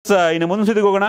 S ಇನ್ನು ಮುಂದಿನ ಸುದ್ದಿಗೆ ಹೋಗೋಣ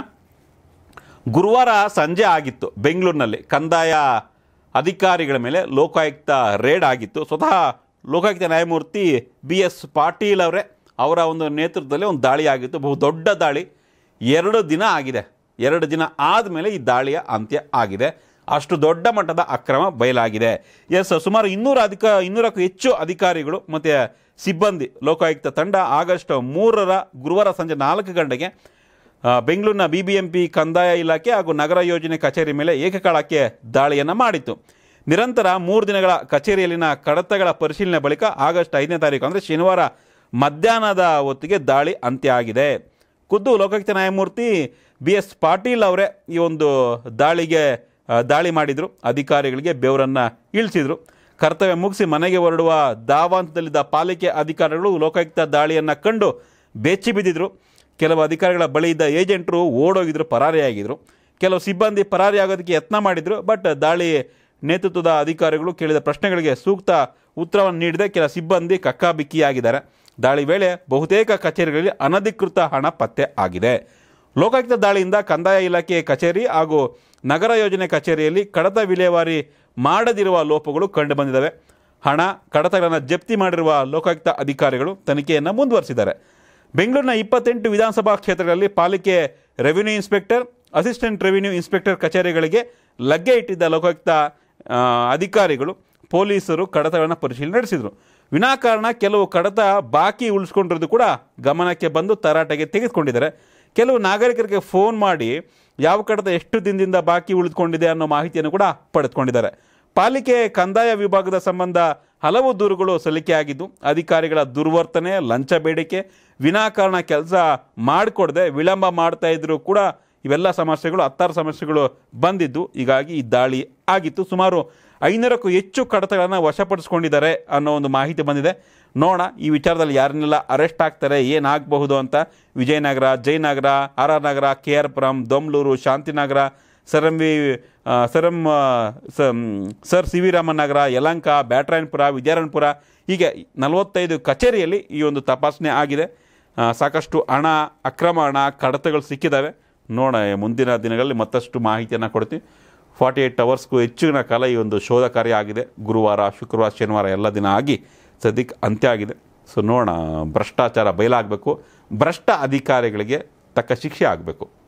ಗುರುವಾರ ಸಂಜೆ ಆಗಿತ್ತು ಬೆಂಗಳೂರಿನಲ್ಲಿ ಕಂದಾಯ ಅಧಿಕಾರಿಗಳ ಮೇಲೆ ಲೋಕಾಯುಕ್ತ ರೇಡ್ ಆಗಿತ್ತು ಸ್ವತಃ ಲೋಕಾಯುಕ್ತ ನ್ಯಾಯಮೂರ್ತಿ ಬಿ ಎಸ್ ಪಾಟೀಲ್ ಅವರೇ ಅವರ ಒಂದು ನೇತೃತ್ವದಲ್ಲಿ ಒಂದು ದಾಳಿ ಆಗಿತ್ತು ಬಹು ದೊಡ್ಡ ದಾಳಿ ಎರಡು ದಿನ ಆಗಿದೆ ಎರಡು ದಿನ ಆದಮೇಲೆ ಈ ದಾಳಿಯ ಅಂತ್ಯ ಆಗಿದೆ ಅಷ್ಟು ದೊಡ್ಡ ಮಟ್ಟದ ಅಕ್ರಮ ಬಯಲಾಗಿದೆ ಎಸ್ ಸುಮಾರು ಇನ್ನೂರ ಅಧಿಕ ಇನ್ನೂರಕ್ಕೂ ಹೆಚ್ಚು ಅಧಿಕಾರಿಗಳು ಮತ್ತು ಸಿಬ್ಬಂದಿ ಲೋಕಾಯುಕ್ತ ತಂಡ ಆಗಸ್ಟ್ ಮೂರರ ಗುರುವಾರ ಸಂಜೆ ನಾಲ್ಕು ಗಂಟೆಗೆ ಆ, ಬೆಂಗಳೂರಿನ ಬಿ ಬಿ ಎಂ ಪಿ ಕಂದಾಯ ಇಲಾಖೆ ಹಾಗೂ ನಗರ ಯೋಜನೆ ಕಚೇರಿ ಮೇಲೆ ಏಕಕಾಲಕ್ಕೆ ದಾಳಿಯನ್ನು ಮಾಡಿತ್ತು ನಿರಂತರ ಮೂರು ದಿನಗಳ ಕಚೇರಿಯಲ್ಲಿನ ಕಡತಗಳ ಪರಿಶೀಲನೆ ಬಳಿಕ ಆಗಸ್ಟ್ ಐದನೇ ತಾರೀಕು ಅಂದರೆ ಶನಿವಾರ ಮಧ್ಯಾಹ್ನದ ಹೊತ್ತಿಗೆ ದಾಳಿ ಅಂತ್ಯ ಆಗಿದೆ ಖುದ್ದು ಲೋಕಾಯುಕ್ತ ನ್ಯಾಯಮೂರ್ತಿ ಬಿ ಎಸ್ ಪಾಟೀಲ್ ಅವರೇ ಈ ಒಂದು ದಾಳಿಗೆ ಆ, ದಾಳಿ ಮಾಡಿದರು ಅಧಿಕಾರಿಗಳಿಗೆ ಬೆವರನ್ನು ಇಳಿಸಿದರು ಕರ್ತವ್ಯ ಮುಗಿಸಿ ಮನೆಗೆ ಹೊರಡುವ ದಾವಾಂತದಲ್ಲಿದ್ದ ಪಾಲಿಕೆ ಅಧಿಕಾರಿಗಳು ಲೋಕಾಯುಕ್ತ ದಾಳಿಯನ್ನು ಕಂಡು ಬೆಚ್ಚಿ ಬಿದ್ದಿದ್ರು ಕೆಲವು ಅಧಿಕಾರಿಗಳ ಬಳಿ ಇದ್ದ ಏಜೆಂಟರು ಓಡೋಗಿದ್ರು ಪರಾರಿಯಾಗಿದ್ದರು ಕೆಲವು ಸಿಬ್ಬಂದಿ ಪರಾರಿಯಾಗೋದಕ್ಕೆ ಯತ್ನ ಮಾಡಿದರು ಬಟ್ ದಾಳಿ ನೇತೃತ್ವದ ಅಧಿಕಾರಿಗಳು ಕೇಳಿದ ಪ್ರಶ್ನೆಗಳಿಗೆ ಸೂಕ್ತ ಉತ್ತರವನ್ನು ನೀಡದೆ ಕೆಲ ಸಿಬ್ಬಂದಿ ಕಕ್ಕಾಬಿಕ್ಕಿಯಾಗಿದ್ದಾರೆ ದಾಳಿ ವೇಳೆ ಬಹುತೇಕ ಕಚೇರಿಗಳಲ್ಲಿ ಅನಧಿಕೃತ ಹಣ ಪತ್ತೆ ಆಗಿದೆ ಲೋಕಾಯುಕ್ತ ದಾಳಿಯಿಂದ ಕಂದಾಯ ಇಲಾಖೆ ಕಚೇರಿ ಹಾಗೂ ನಗರ ಯೋಜನೆ ಕಚೇರಿಯಲ್ಲಿ ಕಡತ ವಿಲೇವಾರಿ ಮಾಡದಿರುವ ಲೋಪಗಳು ಕಂಡುಬಂದಿದ್ದಾವೆ ಹಣ ಕಡತಗಳನ್ನು ಜಪ್ತಿ ಮಾಡಿರುವ ಲೋಕಾಯುಕ್ತ ಅಧಿಕಾರಿಗಳು ತನಿಖೆಯನ್ನು ಮುಂದುವರಿಸಿದ್ದಾರೆ ಬೆಂಗಳೂರಿನ ಇಪ್ಪತ್ತೆಂಟು ವಿಧಾನಸಭಾ ಕ್ಷೇತ್ರಗಳಲ್ಲಿ ಪಾಲಿಕೆ revenue inspector assistant revenue inspector ಕಚೇರಿಗಳಿಗೆ ಲಗ್ಗೆ ಇಟ್ಟಿದ್ದ ಲೋಕಾಯುಕ್ತ ಆ, ಅಧಿಕಾರಿಗಳು ಪೊಲೀಸರು ಕಡತಗಳನ್ನು ಪರಿಶೀಲನೆ ನಡೆಸಿದರು ವಿನಾಕಾರಣ ಕೆಲವು ಕಡತ ಬಾಕಿ ಉಳಿಸ್ಕೊಂಡಿರೋದು ಕೂಡ ಗಮನಕ್ಕೆ ಬಂದು ತರಾಟೆಗೆ ತೆಗೆದುಕೊಂಡಿದ್ದಾರೆ ಕೆಲವು ನಾಗರಿಕರಿಗೆ ಫೋನ್ ಮಾಡಿ ಯಾವ ಕಡತ ಎಷ್ಟು ದಿನದಿಂದ ಬಾಕಿ ಉಳಿದುಕೊಂಡಿದೆ ಅನ್ನೋ ಮಾಹಿತಿಯನ್ನು ಕೂಡ ಪಡೆದುಕೊಂಡಿದ್ದಾರೆ ಪಾಲಿಕೆ ಕಂದಾಯ ವಿಭಾಗದ ಸಂಬಂಧ ಹಲವು ದೂರುಗಳು ಸಲ್ಲಿಕೆಯಾಗಿದ್ದು ಅಧಿಕಾರಿಗಳ ದುರ್ವರ್ತನೆ ಲಂಚ ಬೇಡಿಕೆ ವಿನಾಕಾರಣ ಕೆಲಸ ಮಾಡಿಕೊಡದೆ ವಿಳಂಬ ಮಾಡ್ತಾ ಇದ್ರು ಕೂಡ ಇವೆಲ್ಲ ಸಮಸ್ಯೆಗಳು ಹತ್ತಾರು ಸಮಸ್ಯೆಗಳು ಬಂದಿದ್ದು ಹೀಗಾಗಿ ಈ ದಾಳಿ ಆಗಿತ್ತು ಸುಮಾರು ಐನೂರಕ್ಕೂ ಹೆಚ್ಚು ಕಡತಗಳನ್ನು ವಶಪಡಿಸ್ಕೊಂಡಿದ್ದಾರೆ ಅನ್ನೋ ಒಂದು ಮಾಹಿತಿ ಬಂದಿದೆ ನೋಡೋಣ ಈ ವಿಚಾರದಲ್ಲಿ ಯಾರನ್ನೆಲ್ಲ ಅರೆಸ್ಟ್ ಆಗ್ತಾರೆ ಏನಾಗಬಹುದು ಅಂತ Vijayanagar Jayanagar R R Nagar K R Puram Domlur Shantinagar Sir M V ಆ, ಸರ್ ಎಂ ಆ, ಸ- ಮ್, Sir C V Raman Nagar Yelahanka Byatarayanapura Vidyaranyapura ಹೀಗೆ ನಲವತ್ತೈದು ಕಚೇರಿಯಲ್ಲಿ ಈ ಒಂದು ತಪಾಸಣೆ ಆಗಿದೆ ಆ, ಸಾಕಷ್ಟು ಹಣ ಅಕ್ರಮ ಹಣ ಕಡತಗಳು ಸಿಕ್ಕಿದ್ದಾವೆ ನೋಡ ಮುಂದಿನ ದಿನಗಳಲ್ಲಿ ಮತ್ತಷ್ಟು ಮಾಹಿತಿಯನ್ನು ಕೊಡ್ತೀವಿ ಫಾರ್ಟಿ ಏಯ್ಟ್ ಅವರ್ಸ್ಗೂ ಹೆಚ್ಚಿನ ಕಾಲ ಈ ಒಂದು ಶೋಧ ಕಾರ್ಯ ಆಗಿದೆ ಗುರುವಾರ ಶುಕ್ರವಾರ ಶನಿವಾರ ಎಲ್ಲ ದಿನ ಆಗಿ ಸದ್ಯಕ್ಕೆ ಅಂತ್ಯ ಆಗಿದೆ ಸೊ ನೋಡೋಣ ಭ್ರಷ್ಟಾಚಾರ ಬಯಲಾಗಬೇಕು ಭ್ರಷ್ಟ ಅಧಿಕಾರಿಗಳಿಗೆ ತಕ್ಕ ಶಿಕ್ಷೆ ಆಗಬೇಕು